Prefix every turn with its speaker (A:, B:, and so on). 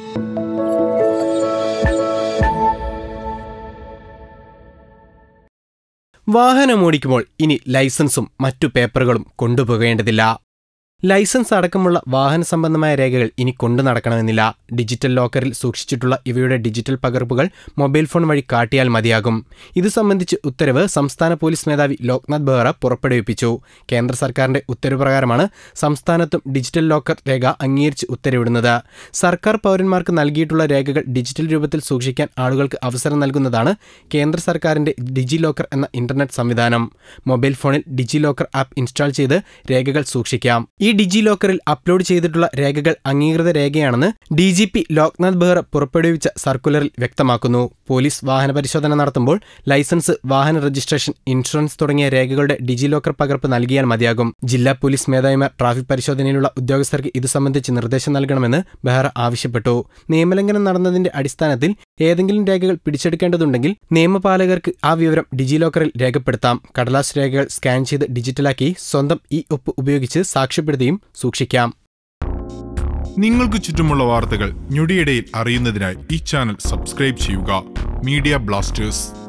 A: വാഹനമോടിക്കുമ്പോൾ ഇനി ലൈസൻസും മറ്റു പേപ്പറുകളും കൊണ്ടുപോകേണ്ടതില്ല ലൈസൻസ് അടക്കമുള്ള വാഹന സംബന്ധമായ രേഖകൾ ഇനി കൊണ്ടു നടക്കണമെന്നില്ല ഡിജിറ്റൽ ലോക്കറിൽ സൂക്ഷിച്ചിട്ടുള്ള ഇവയുടെ ഡിജിറ്റൽ പകർപ്പുകൾ മൊബൈൽ ഫോൺ വഴി കാട്ടിയാൽ മതിയാകും ഇത് സംബന്ധിച്ച് ഉത്തരവ് സംസ്ഥാന പോലീസ് മേധാവി ലോക്നാഥ് ബെഹ്റ പുറപ്പെടുവിപ്പിച്ചു കേന്ദ്ര സർക്കാരിന്റെ ഉത്തരവ് പ്രകാരമാണ് സംസ്ഥാനത്തും ഡിജിറ്റൽ ലോക്കർ രേഖ അംഗീകരിച്ച് ഉത്തരവിടുന്നത് സർക്കാർ പൗരന്മാർക്ക് നൽകിയിട്ടുള്ള രേഖകൾ ഡിജിറ്റൽ രൂപത്തിൽ സൂക്ഷിക്കാൻ ആളുകൾക്ക് അവസരം നൽകുന്നതാണ് കേന്ദ്ര സർക്കാരിന്റെ ഡിജി ലോക്കർ എന്ന ഇന്റർനെറ്റ് സംവിധാനം മൊബൈൽ ഫോണിൽ ഡിജി ലോക്കർ ആപ്പ് ഇൻസ്റ്റാൾ ചെയ്ത് രേഖകൾ സൂക്ഷിക്കാം ഈ ഡിജി ലോക്കറിൽ അപ്ലോഡ് ചെയ്തിട്ടുള്ള രേഖകൾ അംഗീകൃത രേഖയാണെന്ന് D G P Loknath Behera പുറപ്പെടുവിച്ച സർക്കുലറിൽ വ്യക്തമാക്കുന്നു പോലീസ് വാഹന പരിശോധന നടത്തുമ്പോൾ ലൈസൻസ് വാഹന രജിസ്ട്രേഷൻ ഇൻഷുറൻസ് തുടങ്ങിയ രേഖകളുടെ ഡിജി ലോക്കർ പകർപ്പ് നൽകിയാൽ മതിയാകും ജില്ലാ പോലീസ് മേധാവിമാർ ട്രാഫിക് പരിശോധനയിലുള്ള ഉദ്യോഗസ്ഥർക്ക് ഇത് സംബന്ധിച്ച് നിർദ്ദേശം നൽകണമെന്ന് ബെഹ്റ ആവശ്യപ്പെട്ടു നിയമലംഘനം നടന്നതിന്റെ അടിസ്ഥാനത്തിൽ ഏതെങ്കിലും രേഖകൾ പിടിച്ചെടുക്കേണ്ടതുണ്ടെങ്കിൽ നിയമപാലകർക്ക് ആ വിവരം ഡിജി ലോക്കറിൽ രേഖപ്പെടുത്താം കടലാസ് രേഖകൾ സ്കാൻ ചെയ്ത് ഡിജിറ്റലാക്കി സ്വന്തം ഇ ഒപ്പ് ഉപയോഗിച്ച് സാക്ഷ്യപ്പെടുത്തിയും സൂക്ഷിക്കാം
B: നിങ്ങൾക്ക് ചുറ്റുമുള്ള വാർത്തകൾ ഞൊടിയിടയിൽ അറിയുന്നതിനായി ഈ ചാനൽ സബ്സ്ക്രൈബ് ചെയ്യുക മീഡിയ ബ്ലാസ്റ്റേഴ്സ്